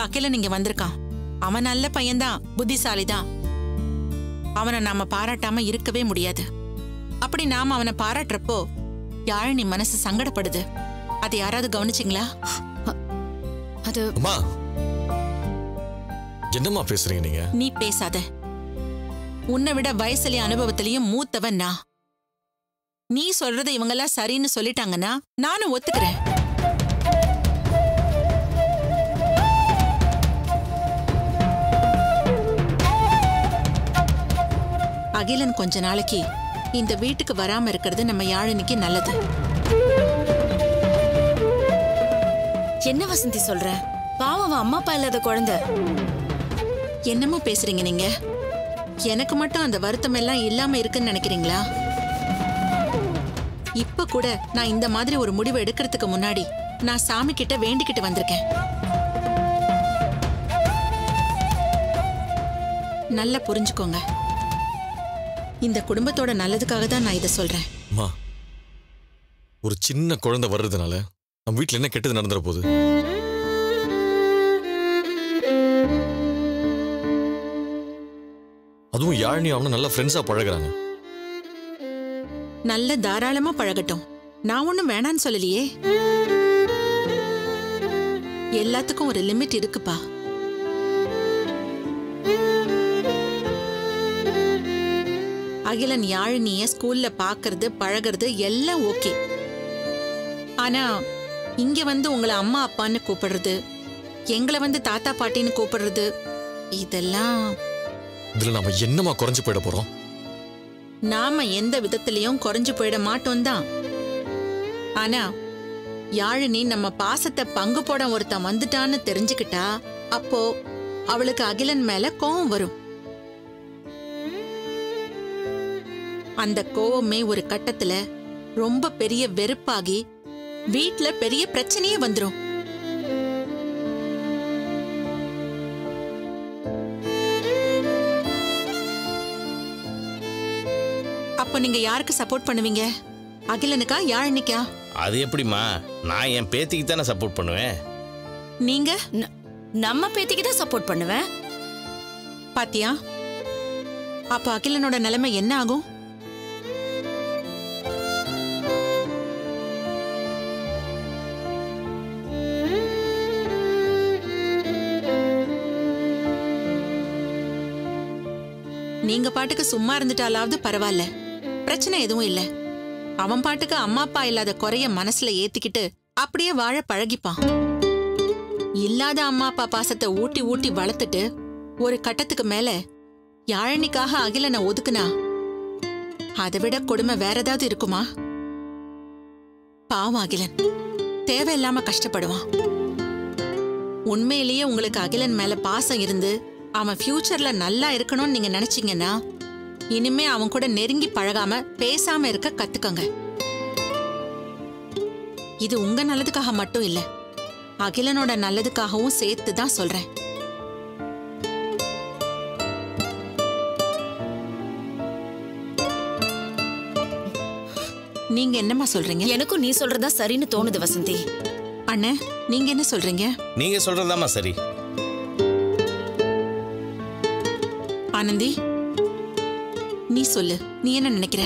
அகிலன் இங்க வந்திருக்கான் அவன் நல்ல பையன்தான் புத்திசாலி தான் அவனை நாம பாராட்டாம இருக்கவே முடியாது அப்படி நாம அவனை பாராட்டுறப்போ யாழினி மனசு சங்கடப்படுது அதை யாராவது கவனிச்சிங்களா அது அம்மா என்னம்மா பேசுறீங்க நீங்க நீ பேசாத உன்னை விட வயசுலயும் அனுபவத்திலையும் மூத்தவன் நான் நீ சொல்றதை இவங்கெல்லாம் சரின்னு சொல்லிட்டாங்கன்னா நானும் ஒத்துக்கிறேன் அகிலன் கொஞ்ச நாளைக்கு இந்த வீட்டுக்கு வராம இருக்கிறது நம்ம யாழினிக்கு நல்லது என்ன வசந்தி சொல்ற பாவம் அவன் அம்மா அப்பா இல்லாத குழந்தை என்னம்மா பேசுறீங்க நீங்க எனக்கு மட்டும் அந்த வருத்தம் எல்லாம் இல்லாம இருக்குன்னு நினைக்கிறீங்களா இப்ப கூட நான் இந்த மாதிரி ஒரு முடிவு எடுக்கிறதுக்கு முன்னாடி நான் சாமி கிட்ட வேண்டிக்கிட்டு வந்திருக்கேன் நல்லா புரிஞ்சுக்கோங்க இந்த குடும்பத்தோட நல்லதுக்காக தான் நான் இதை சொல்றேன் அம்மா ஒரு சின்ன குழந்தை வர்றதுனால நம்ம வீட்ல என்ன கெட்டது நடந்துற போகுது அதுவும் யாழினி அவனும் நல்ல ஃப்ரெண்ட்ஸா பழகுறாங்க நல்ல தாராளமா பழகட்டும் நான் ஒண்ணும் வேணான்னு சொல்லலையே எல்லாத்துக்கும் ஒரு லிமிட் இருக்குப்பா அகிலன் யாழினிய ஸ்கூல்ல பாக்குறது பழகுறது எல்லாம் ஓகே ஆனா இங்க வந்து உங்களை அம்மா அப்பான்னு கூப்பிடுறது எங்களை வந்து தாத்தா பாட்டின்னு கூப்பிடுறது இதெல்லாம் இதுல நாம என்னமா குறைஞ்சு போயிட போறோம் நாம எந்த விதத்திலையும் குறைஞ்சு போயிட மாட்டோம் தான் ஆனா யாழினி நம்ம பாசத்தை பங்கு போட ஒருத்தன் வந்துட்டான்னு தெரிஞ்சுக்கிட்டா அப்போ அவளுக்கு அகிலன் மேல கோவம் வரும் அந்த கோவமே ஒரு கட்டத்துல ரொம்ப பெரிய வெறுப்பாகி வீட்ல பெரிய பிரச்சனையே வந்துரும் அப்போ நீங்க யாருக்கு சப்போர்ட் பண்ணுவீங்க அகிலனுக்கா யாழினிக்கா அது எப்படிம்மா நான் என் பேத்திக்கு தானே சப்போர்ட் பண்ணுவேன் நீங்க ந- நம்ம பேத்திக்கு தான் சப்போர்ட் பண்ணுவேன் பாத்தியா அப்ப அகிலனோட நிலைமை என்ன ஆகும் நீங்க பாட்டுக்கு சும்மா இருந்துட்டாலாவது பரவாயில்ல பிரச்சனை எதுவும் இல்ல அவன் பாட்டுக்கு அம்மா அப்பா இல்லாத குறைய மனசுல ஏத்திக்கிட்டு அப்படியே வாழ பழகிப்பான் இல்லாத அம்மா அப்பா பாசத்தை ஊட்டி ஊட்டி வளர்த்துட்டு ஒரு கட்டத்துக்கு மேல யாழினிக்காக அகிலனை ஒதுக்குனா அதை விட கொடுமை வேற ஏதாவது இருக்குமா பாவம் அகிலன் தேவையில்லாம கஷ்டப்படுவான் உண்மையிலேயே உங்களுக்கு அகிலன் மேல பாசம் இருந்து அவன் ஃபியூச்சர்ல நல்லா இருக்கணும்னு நீங்க நினைச்சீங்கன்னா இனிமே அவன் கூட நெருங்கி பழகாம பேசாம இருக்க கத்துக்கங்க இது உங்க நல்லதுக்காக மட்டும் இல்ல அகிலனோட நல்லதுக்காகவும் சேர்த்து தான் சொல்றேன் நீங்க என்னம்மா சொல்றீங்க எனக்கும் நீ சொல்றதா சரின்னு தோணுது வசந்தி அண்ணே நீங்க என்ன சொல்றீங்க நீங்க சொல்றதாம்மா சரி ஆனந்தி நீ சொல்லு நீ என்ன நினைக்கிற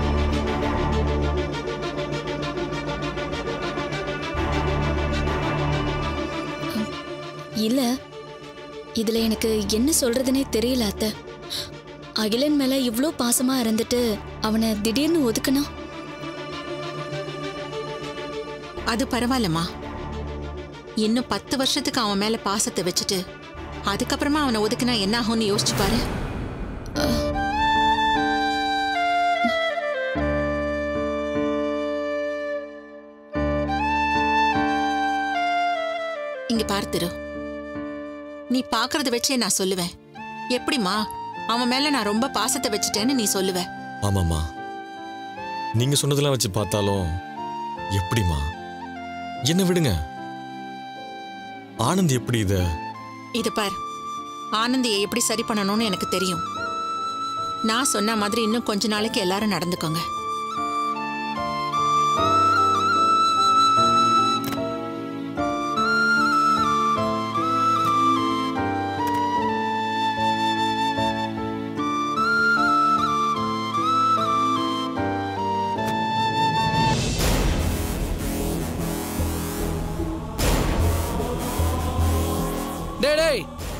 இல்ல இதுல எனக்கு என்ன சொல்றதுனே தெரியல அத்த அகிலன் மேல இவ்ளோ பாசமா இருந்துட்டு அவனை திடீர்னு ஒதுக்குனா அது பரவாயில்லம்மா இன்னும் பத்து வருஷத்துக்கு அவன் மேல பாசத்தை வச்சுட்டு அதுக்கப்புறமா அவனை ஒதுக்குனா என்ன ஆகும்னு யோசிச்சு பாரு இங்க பார்த்துரு நீ பாக்குறத வச்சே நான் சொல்லுவேன் எப்படிம்மா அவன் மேல நான் ரொம்ப பாசத்தை வச்சுட்டேன்னு நீ சொல்லுவ ஆமாம்மா நீங்க சொன்னதெல்லாம் வச்சு பார்த்தாலும் எப்படிம்மா என்ன விடுங்க ஆனந்த் எப்படி இத இது பார் ஆனந்தியை எப்படி சரி பண்ணணும்னு எனக்கு தெரியும் நான் சொன்ன மாதிரி இன்னும் கொஞ்ச நாளைக்கு எல்லாரும் நடந்துக்கோங்க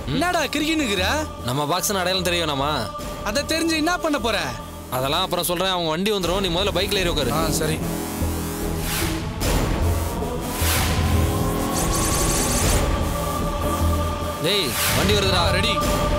என்னடா கிரிக்கினுக்குற நம்ம பாக்ஸ் அடையாளம் தெரியும் நாமா அதை தெரிஞ்சு என்ன பண்ண போற அதெல்லாம் அப்புறம் சொல்றேன் அவங்க வண்டி வந்துடும் நீ முதல்ல பைக்ல ஏறி உட்காரு ஆ சரி டேய் வண்டி வருதுடா ரெடி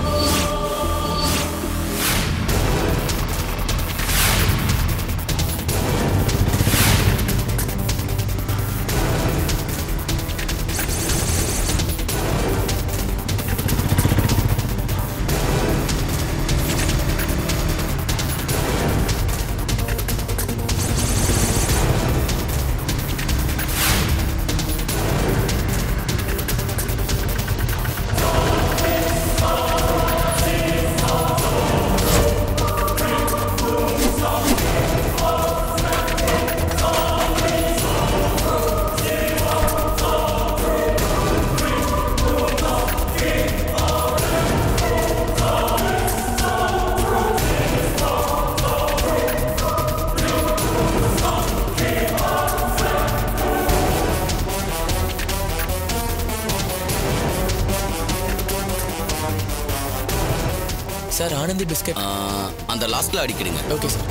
சார் ஆனந்தி பிஸ்கட் அந்த லாஸ்ட்ல அடிக்கிடுங்க ஓகே சார்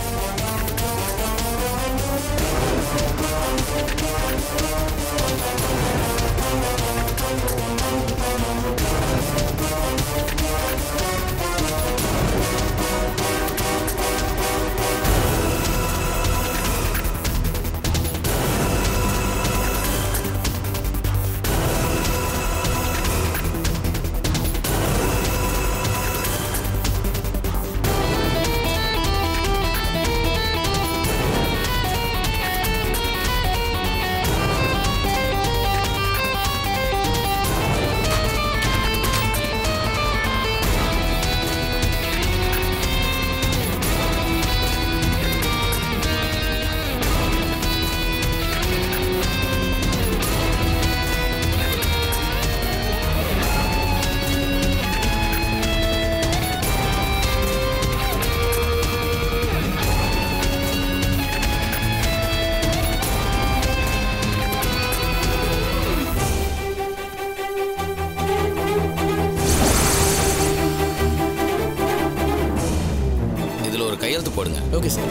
இதுல ஒரு கையெழுத்து போடுங்க ஓகே சார்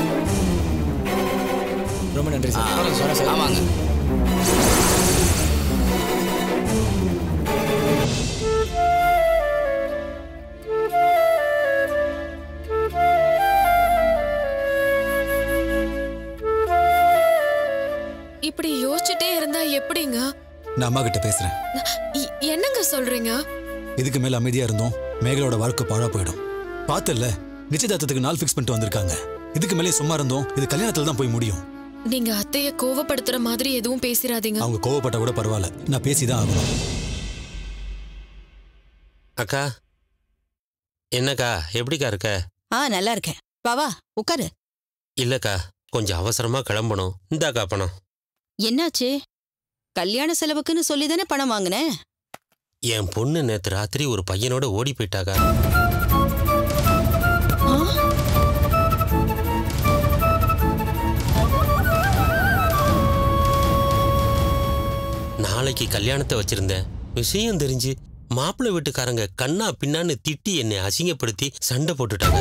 ரொம்ப நன்றி ஆ, சார் வரேன் சார் ஆமாங்க இப்படி யோசிச்சுட்டே இருந்தா எப்படிங்க நான் அம்மா கிட்ட பேசுறேன் இ- என்னங்க சொல்றீங்க இதுக்கு மேல அமைதியா இருந்தோம் மேகலோட வாழ்க்கை பாழா போயிடும் பார்த்தல நிச்சயதார்த்தத்துக்கு நாள் ஃபிக்ஸ் பண்ணிட்டு வந்திருக்காங்க இதுக்கு மேலே சும்மா இருந்தோம் இது கல்யாணத்துல தான் போய் முடியும் நீங்க அத்தைய கோவப்படுத்துற மாதிரி எதுவும் பேசிராதீங்க அவங்க கோவப்பட்டா கூட பரவாயில்ல நான் பேசிதான் ஆகணும் அக்கா என்னக்கா எப்படிக்கா இருக்க ஆ நல்லா இருக்கேன் வா வா உட்காரு இல்லக்கா கொஞ்சம் அவசரமா கிளம்பணும் இந்தாக்கா பணம் என்னாச்சு கல்யாண செலவுக்குன்னு சொல்லி தானே பணம் வாங்கினேன் என் பொண்ணு நேத்து ராத்திரி ஒரு பையனோட ஓடி போயிட்டாக்கா நாளைக்கு கல்யாணத்தை வச்சிருந்தேன் விஷயம் தெரிஞ்சு மாப்பிள்ளை வீட்டுக்காரங்க கண்ணா பின்னான்னு திட்டி என்னை அசிங்கப்படுத்தி சண்டை போட்டுட்டாங்க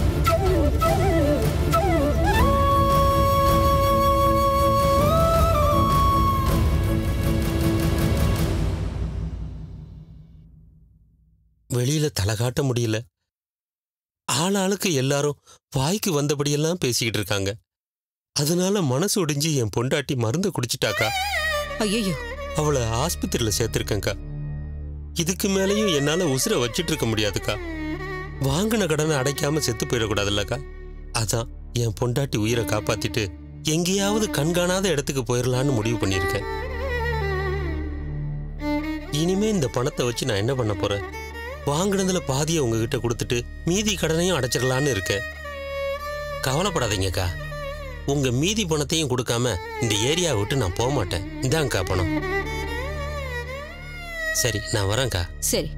வெளியில தலை காட்ட முடியல ஆளாளுக்கு எல்லாரும் வாய்க்கு வந்தபடியெல்லாம் பேசிக்கிட்டு இருக்காங்க அதனால மனசு ஒடிஞ்சு என் பொண்டாட்டி மருந்து குடிச்சிட்டாக்கா ஐயோ அவளை ஆஸ்பத்திரியில சேர்த்திருக்கேன்க்கா இதுக்கு மேலேயும் என்னால உசுரை வச்சிட்டு இருக்க முடியாதுக்கா வாங்கின கடனை அடைக்காம செத்து போயிடக்கூடாதுல்லக்கா அதான் என் பொண்டாட்டி உயிரை காப்பாத்திட்டு எங்கேயாவது கண்காணாத இடத்துக்கு போயிடலான்னு முடிவு பண்ணியிருக்கேன் இனிமே இந்த பணத்தை வச்சு நான் என்ன பண்ண போறேன் வாங்கினதுல பாதியை உங்ககிட்ட கொடுத்துட்டு மீதி கடனையும் அடைச்சிடலான்னு இருக்கேன் கவலைப்படாதீங்கக்கா உங்க மீதி பணத்தையும் கொடுக்காம இந்த ஏரியா விட்டு நான் போக மாட்டேன் இதாங்க்கா பணம் சரி நான் வரேன்க்கா சரி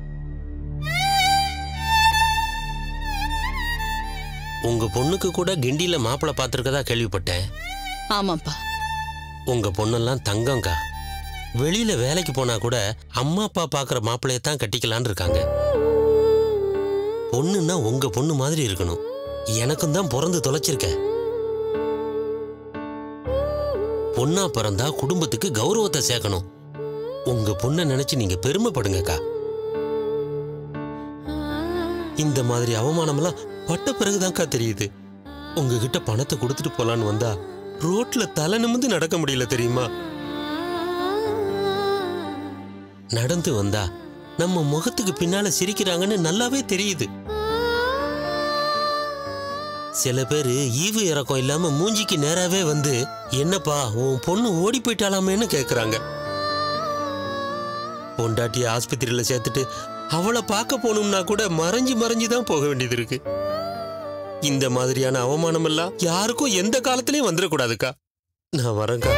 உங்க பொண்ணுக்கு கூட கிண்டியில மாப்பிள்ளை பார்த்துருக்கதா கேள்விப்பட்டேன் ஆமாப்பா உங்க பொண்ணெல்லாம் தங்கம்க்கா வெளியில வேலைக்கு போனா கூட அம்மா அப்பா பார்க்குற மாப்பிள்ளைய தான் கட்டிக்கலான்னு இருக்காங்க பொண்ணுன்னா உங்க பொண்ணு மாதிரி இருக்கணும் எனக்கும் தான் பிறந்து தொலைச்சிருக்க பொண்ணா பிறந்தா குடும்பத்துக்கு கௌரவத்தை சேர்க்கணும் உங்க பொண்ணை நினைச்சு நீங்க பெருமைப்படுங்கக்கா இந்த மாதிரி அவமானமெல்லாம் பட்ட பிறகுதான்க்கா தெரியுது உங்ககிட்ட பணத்தை கொடுத்துட்டு போலான்னு வந்தா ரோட்ல தலை நிமிந்து நடக்க முடியல தெரியுமா நடந்து வந்தா நம்ம முகத்துக்கு பின்னால சிரிக்கிறாங்கன்னு நல்லாவே தெரியுது சில பேரு ஈவு இறக்கம் இல்லாம மூஞ்சிக்கு நேராவே வந்து என்னப்பா உன் பொண்ணு ஓடி போயிட்டாலாமேன்னு கேக்குறாங்க பொண்டாட்டிய ஆஸ்பத்திரியில சேர்த்துட்டு அவளை பார்க்க போகணும்னா கூட மறைஞ்சு மறைஞ்சு தான் போக வேண்டியது இருக்கு இந்த மாதிரியான அவமானம் எல்லாம் யாருக்கும் எந்த காலத்திலயும் வந்துடக்கூடாதுக்கா நான் வரேன்க்கா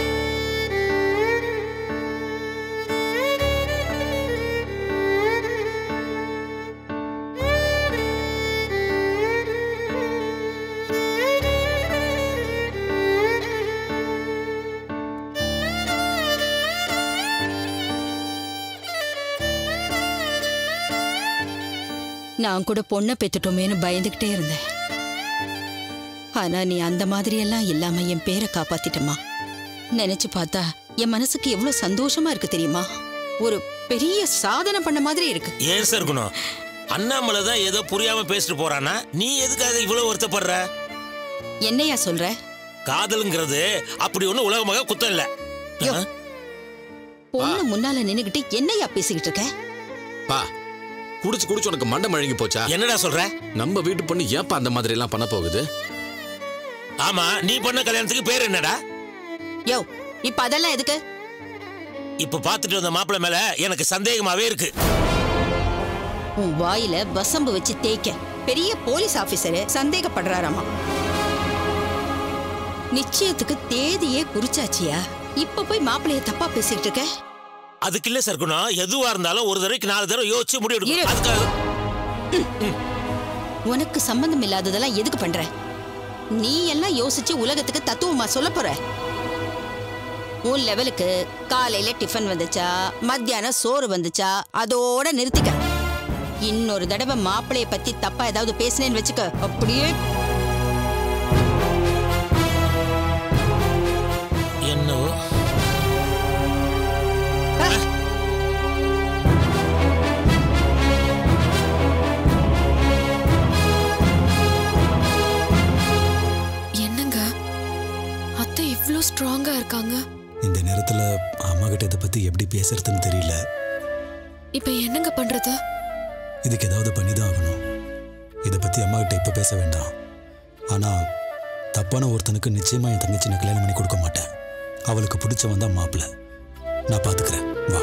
நான் கூட பொண்ணை பெத்துட்டோமேன்னு பயந்துகிட்டே இருந்தேன் ஆனா நீ அந்த மாதிரியெல்லாம் இல்லாம என் பேரை காப்பாத்திட்டமா நினைச்சு பார்த்தா என் மனசுக்கு எவ்வளவு சந்தோஷமா இருக்கு தெரியுமா ஒரு பெரிய சாதனை பண்ண மாதிரி இருக்கு ஏன் சார் இருக்கணும் அண்ணாமலை தான் ஏதோ புரியாம பேசிட்டு போறானா நீ எதுக்காக இவ்வளவு வருத்தப்படுற என்னையா சொல்ற காதலுங்கிறது அப்படி ஒண்ணு உலகமாக குத்தம் இல்ல ஆ? பொண்ணு முன்னால நின்னுகிட்டு என்னையா பேசிக்கிட்டு இருக்க பா குடிச்சு குடிச்சு உனக்கு மண்டை மழுங்கி போச்சா என்னடா சொல்ற நம்ம வீட்டு பொண்ணு ஏப்பா அந்த மாதிரி எல்லாம் பண்ண போகுது ஆமா நீ பண்ண கல்யாணத்துக்கு பேர் என்னடா யோ இப்ப அதெல்லாம் எதுக்கு இப்ப பாத்துட்டு வந்த மாப்பிள்ளை மேல எனக்கு சந்தேகமாவே இருக்கு உன் வாயில வசம்பு வச்சு தேய்க்க பெரிய போலீஸ் ஆபீசரு சந்தேகப்படுறாராமா நிச்சயத்துக்கு தேதியே குறிச்சாச்சியா இப்ப போய் மாப்பிளைய தப்பா பேசிக்கிட்டு இருக்க அதுக்கு இல்ல சர்க்குணம் எதுவா இருந்தாலும் ஒரு தடவைக்கு நாலு தடவை யோசிச்சு முடிவு இரு. எடுக்கணும் அதுக்காக உனக்கு சம்பந்தம் இல்லாததெல்லாம் எதுக்கு பண்ற நீ எல்லாம் யோசிச்சு உலகத்துக்கு தத்துவமா சொல்ல போற உன் லெவலுக்கு காலையில டிஃபன் வந்துச்சா மத்தியானம் சோறு வந்துச்சா அதோட நிறுத்திக்க இன்னொரு தடவை மாப்பிளைய பத்தி தப்பா ஏதாவது பேசினேன்னு வச்சுக்க அப்படியே என்னவோ என்னங்க அத்தை இவ்ளோ ஸ்ட்ராங்கா இருக்காங்க இந்த நேரத்துல அம்மா கிட்ட இதை பத்தி எப்படி பேசுறதுன்னு தெரியல இப்ப என்னங்க பண்றது இதுக்கு ஏதாவது பண்ணி தான் ஆகணும் இதை பத்தி அம்மா கிட்ட இப்ப பேச வேண்டாம் ஆனா தப்பான ஒருத்தனுக்கு நிச்சயமா என் தங்கச்சி நான் கல்யாணம் பண்ணி கொடுக்க மாட்டேன் அவளுக்கு பிடிச்சவன் தான் மாப்பிள்ள நான் பாத்துக்கிறேன் வா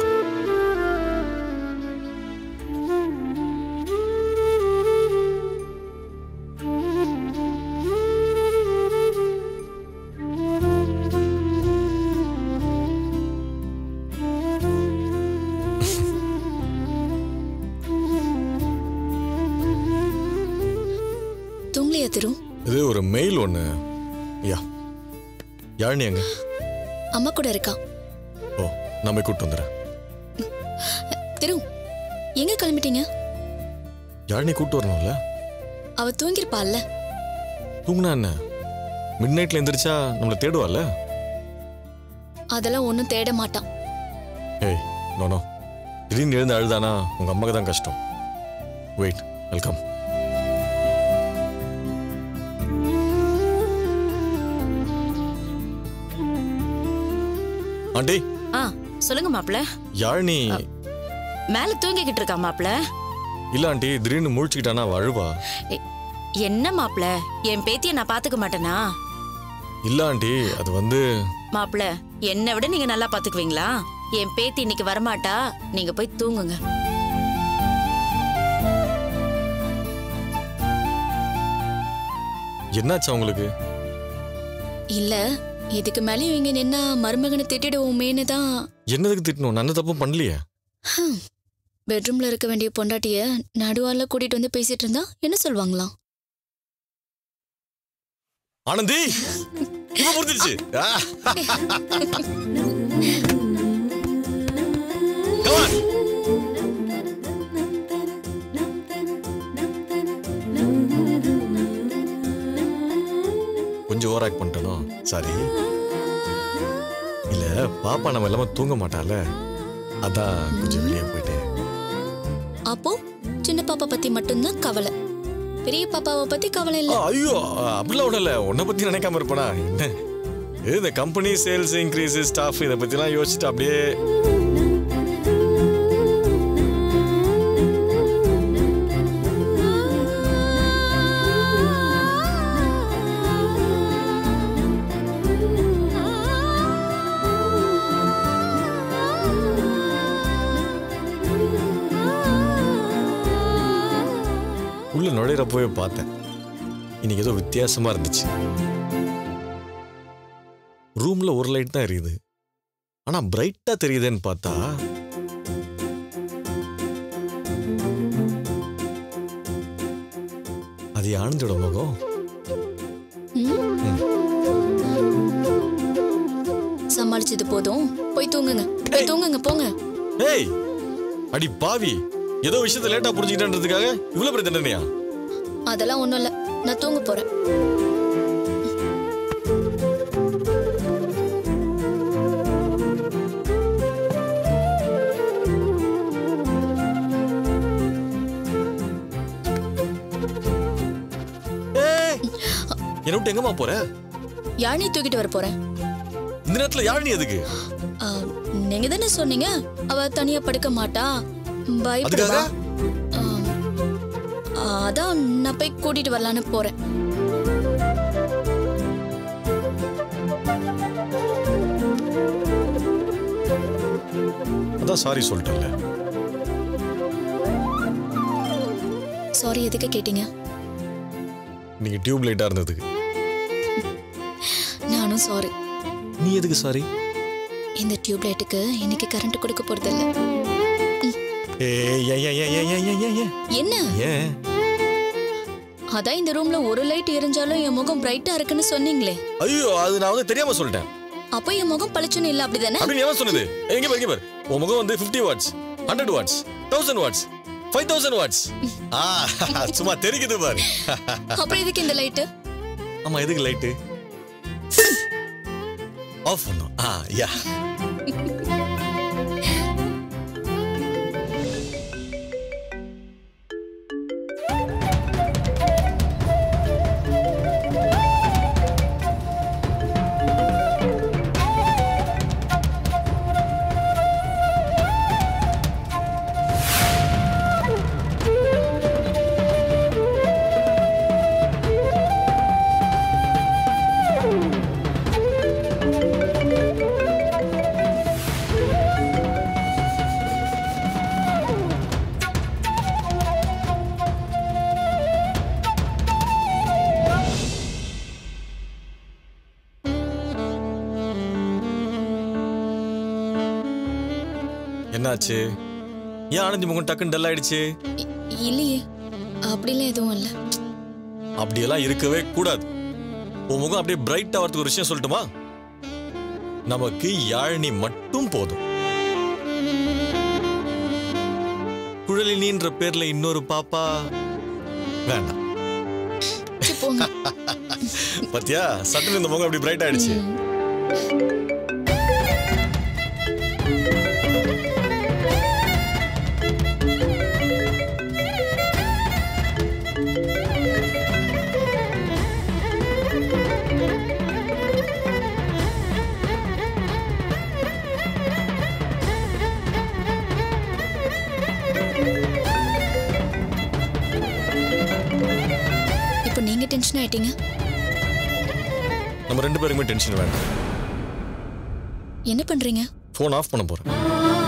தூங்கலையா திரு இது ஒரு மெயில் ஒன்று யா யாழினி எங்க அம்மா கூட இருக்கா ஓ நான் போய் கூப்பிட்டு வந்துடுறேன் திரு எங்க கிளம்பிட்டீங்க யாழினி கூப்பிட்டு வரணும்ல அவ தூங்கிருப்பாள்ல தூங்குனா என்ன மிட் நைட்ல எந்திரிச்சா நம்மளை தேடுவாள்ல அதெல்லாம் ஒன்றும் தேட மாட்டான் ஏய் நோ திடீர்னு எழுந்து அழுதானா உங்க அம்மாக்கு தான் கஷ்டம் வெயிட் வெல்கம் ஆண்டி ஆ சொல்லுங்க மாப்ள யாழினி மேல தூங்கிக்கிட்டு இருக்கா மாப்ள இல்ல ஆண்டி திடீர்னு முழிச்சுக்கிட்டானா அவ அழுவா என்ன மாப்ள என் பேத்திய நான் பாத்துக்க மாட்டேனா இல்ல ஆண்டி அது வந்து மாப்ள என்னை விட நீங்க நல்லா பாத்துக்குவீங்களா என் பேத்தி இன்னைக்கு வரமாட்டா நீங்க போய் தூங்குங்க என்னாச்சா உங்களுக்கு இல்ல இதுக்கு மேலேயும் இங்க நின்னா மருமகனை திட்டிடுவோமேன்னு தான் என்னதுக்கு திட்டணும் நான் எந்த தப்பும் பண்ணலையே பெட்ரூம்ல இருக்க வேண்டிய பொண்டாட்டிய நடுவால கூட்டிட்டு வந்து பேசிட்டு இருந்தா என்ன சொல்வாங்களாம் ஆனந்தி இப்ப புரிஞ்சிருச்சு ஆ. ஓவர் ஆக்ட் பண்ணிட்டனோ சாரி இல்ல பாப்பா நம்ம இல்லாம தூங்க மாட்டால அதான் கொஞ்சம் வெளியே போயிட்டேன் அப்போ சின்ன பாப்பா பத்தி மட்டும்தான் கவலை பெரிய பாப்பாவை பத்தி கவலை இல்ல ஆ, ஐயோ அப்படிலாம் ஒன்றும் இல்லை உன்னை பற்றி நினைக்காம இருப்பேனா என்ன இது இந்த கம்பெனி சேல்ஸ் இன்க்ரீஸ் ஸ்டாஃப் இதை பற்றிலாம் யோசிச்சுட்டு அப்படியே உள்ள நுழையிறப்போவே பார்த்தேன் இன்னைக்கு ஏதோ வித்தியாசமா இருந்துச்சு ரூம்ல ஒரு லைட் தான் எரியுது ஆனா பிரைட்டா தெரியுதேன்னு பார்த்தா அது ஆனந்தோட முகம் சமாளிச்சது போதும் போய் தூங்குங்க போய் தூங்குங்க போங்க ஏய் அடி பாவி ஏதோ விஷயத்தை லேட்டா புரிஞ்சுக்கிட்டேன்றதுக்காக இவ்வளவு பெரிய தண்டனையா அதெல்லாம் ஒண்ணும் இல்ல நான் தூங்க போறேன் ஏய் என்னை விட்டு எங்கம்மா போற யாழினி தூக்கிட்டு வர போறேன் இந்த நேரத்துல யாழினி எதுக்கு ஆ, நீங்க தானே சொன்னீங்க அவ தனியா படுக்க மாட்டா பயப்படுவா ஆ, அதான் நான் போய் கூட்டிட்டு வரலான்னு போறேன் அதான் சாரி சொல்லிட்டேன்ல சாரி எதுக்கு கேட்டீங்க நீங்க டியூப் லைட்டா இருந்ததுக்கு நானும் சாரி நீ எதுக்கு சாரி இந்த டியூப் லைட்டுக்கு இன்னைக்கு கரண்ட் கொடுக்க போறது இல்ல ஏய் ஏன் ஏன் ஏன் ஏன் ஏன் ஏன் ஏன் ஏன் என்ன ஏன் அதான் இந்த ரூம்ல ஒரு லைட் எரிஞ்சாலும் என் முகம் பிரைட்டா இருக்குன்னு சொன்னீங்களே ஐயோ அது நான் வந்து தெரியாம சொல்லிட்டேன் அப்போ என் முகம் பளிச்சுன்னு இல்ல அப்படிதானே அப்படின்னு எவன் சொன்னது எங்க பாரு எங்க பாரு உன் முகம் வந்து 50 watts hundred watts thousand watts five thousand watts ஆ சும்மா தெரிக்குது பாரு அப்புறம் எதுக்கு இந்த லைட்டு ஆமா எதுக்கு லைட்டு ஆஃப் பண்ணும் ஆ யா என்னாச்சு ஏன் ஆனந்தி முகம் டக்குன்னு டல் ஆயிடுச்சு இல்லையே அப்படிலாம் எதுவும் இல்ல அப்படியெல்லாம் இருக்கவே கூடாது உன் முகம் அப்படியே பிரைட் ஆகிறதுக்கு ஒரு விஷயம் சொல்லட்டுமா நமக்கு யாழினி மட்டும் போதும் குழலினின்ற பேர்ல இன்னொரு பாப்பா வேண்டாம் சரி, போங்க பாத்தியா சட்டுன்னு இந்த முகம் அப்படி பிரைட் ஆயிடுச்சு இப்போ நீங்க டென்ஷன் ஆயிட்டீங்க நம்ம ரெண்டு பேருக்குமே டென்ஷன் வேண்டாம் என்ன பண்றீங்க ஃபோன் ஆஃப் பண்ண போறேன்